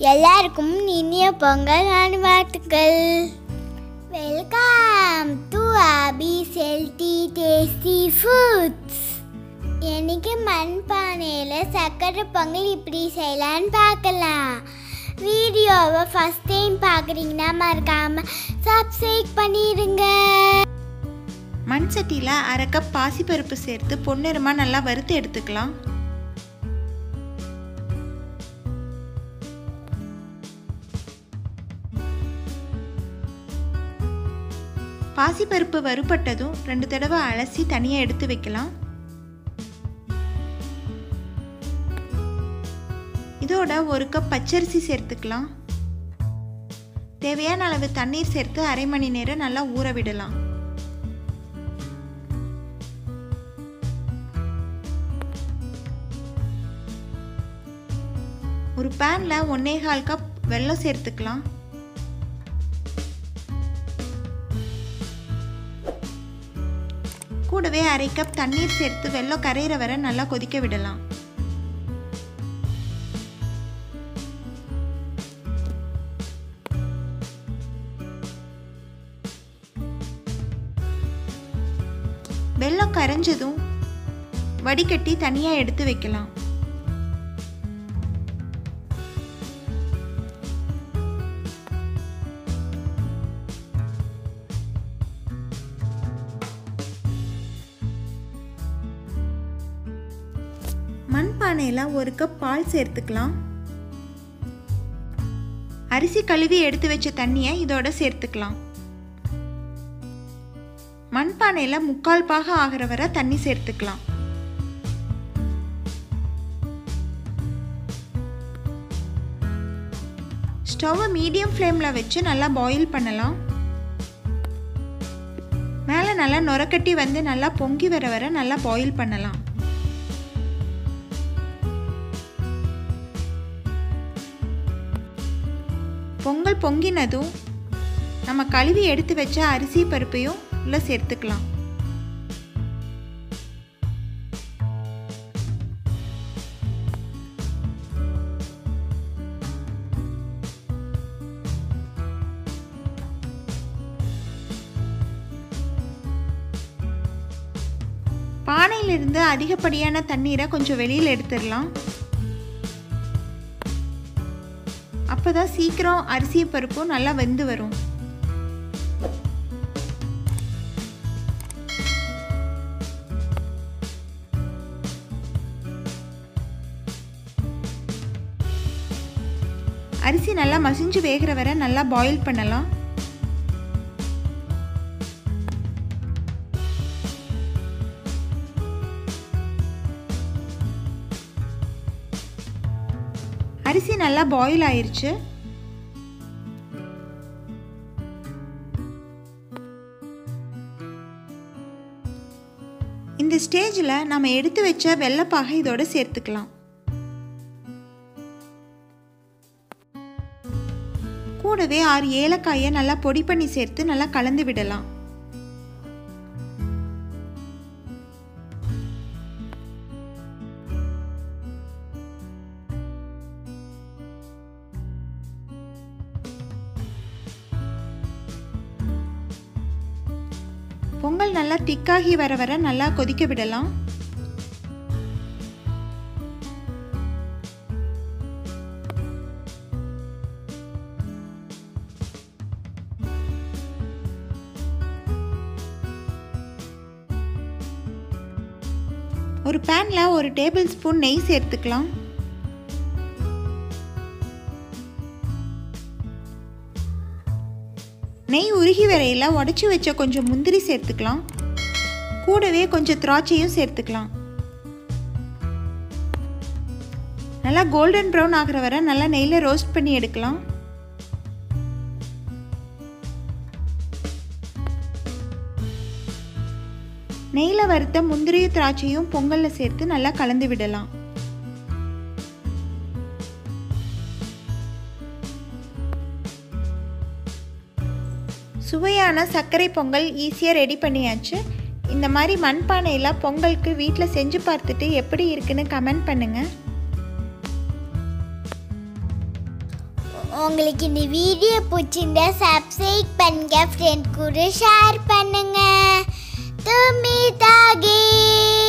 எல்லாருக்கும் இனிய பொங்கல் நல்வாழ்த்துக்கள் வெல்கம் டு அபி செல்டி டேஸ்டி ஃபுட்ஸ் எனக்கு மண்பானையில் சக்கரை பொங்கல் இப்படி செய்யலான்னு பார்க்கலாம் வீடியோவை ஃபஸ்ட் டைம் பார்க்குறீங்கன்னா மறக்காமல் சப்ஸ்கிரைப் பண்ணிடுங்க மண் சட்டியில் அரை கப் பாசிப்பருப்பு சேர்த்து பொன்னிறமாக நல்லா வறுத்து எடுத்துக்கலாம் பாசிப்பருப்பு வறுபட்டதும் ரெண்டு தடவை அலசி தனியாக எடுத்து வைக்கலாம் இதோட ஒரு கப் பச்சரிசி சேர்த்துக்கலாம் தேவையான அளவு தண்ணீர் சேர்த்து அரை மணி நேரம் நல்லா ஊற விடலாம் ஒரு பேனில் ஒன்னே கால் கப் வெல்லம் சேர்த்துக்கலாம் கூடவே அரை கப் தண்ணீர் சேர்த்து வெல்லம் கரையிற வரை நல்லா கொதிக்க விடலாம் வெல்லம் கரைஞ்சதும் வடிகட்டி தனியாக எடுத்து வைக்கலாம் மண்பானையில் ஒரு கப் பால் சேர்த்துக்கலாம் அரிசி கழுவி எடுத்து வச்ச தண்ணியை இதோட சேர்த்துக்கலாம் மண்பானையில் முக்கால் பாக ஆகிற வரை தண்ணி சேர்த்துக்கலாம் ஸ்டவ்வை மீடியம் ஃப்ளேமில் வச்சு நல்லா பாயில் பண்ணலாம் மேலே நல்லா நுரக்கட்டி வந்து நல்லா பொங்கி வர வர நல்லா பாயில் பண்ணலாம் பொங்கல் பொங்கினதும் நம்ம கழுவி எடுத்து வச்ச அரிசி பருப்பையும் உள்ளே சேர்த்துக்கலாம் பானையிலிருந்து அதிகப்படியான தண்ணீரை கொஞ்சம் வெளியில் எடுத்துடலாம் அப்போதான் சீக்கிரம் அரிசி பருப்பும் நல்லா வெந்து வரும் அரிசி நல்லா மசிஞ்சு வேகிற வரை நல்லா பாயில் பண்ணலாம் அரிசி நல்லா பாயில் ஆயிருச்சு இந்த ஸ்டேஜில் நம்ம எடுத்து வச்ச வெள்ளைப்பாகை இதோட சேர்த்துக்கலாம் கூடவே ஆறு ஏலக்காயை நல்லா பொடி பண்ணி சேர்த்து நல்லா கலந்து விடலாம் பொங்கல் நல்லா திக்காகி வர வர நல்லா கொதிக்க விடலாம் ஒரு பேனில் ஒரு டேபிள் ஸ்பூன் நெய் சேர்த்துக்கலாம் நெய் உருகி வரையில் உடச்சி வச்ச கொஞ்சம் முந்திரி சேர்த்துக்கலாம் கூடவே கொஞ்சம் திராட்சையும் சேர்த்துக்கலாம் நல்லா கோல்டன் ப்ரௌன் ஆகிற வரை நல்லா நெய்யில் ரோஸ்ட் பண்ணி எடுக்கலாம் நெய்யில் வறுத்த முந்திரியும் திராட்சையும் பொங்கலில் சேர்த்து நல்லா கலந்து விடலாம் சுவையான சர்க்கரை பொங்கல் ஈஸியாக ரெடி பண்ணியாச்சு இந்த மாதிரி மண்பானையில் பொங்கலுக்கு வீட்டில் செஞ்சு பார்த்துட்டு எப்படி இருக்குன்னு கமெண்ட் பண்ணுங்கள் உங்களுக்கு இந்த வீடியோ பிடிச்சிருந்தா சப்ஸ்கிரைப் பண்ணுங்க ஃப்ரெண்ட் கூட ஷேர் பண்ணுங்க துமி தாகே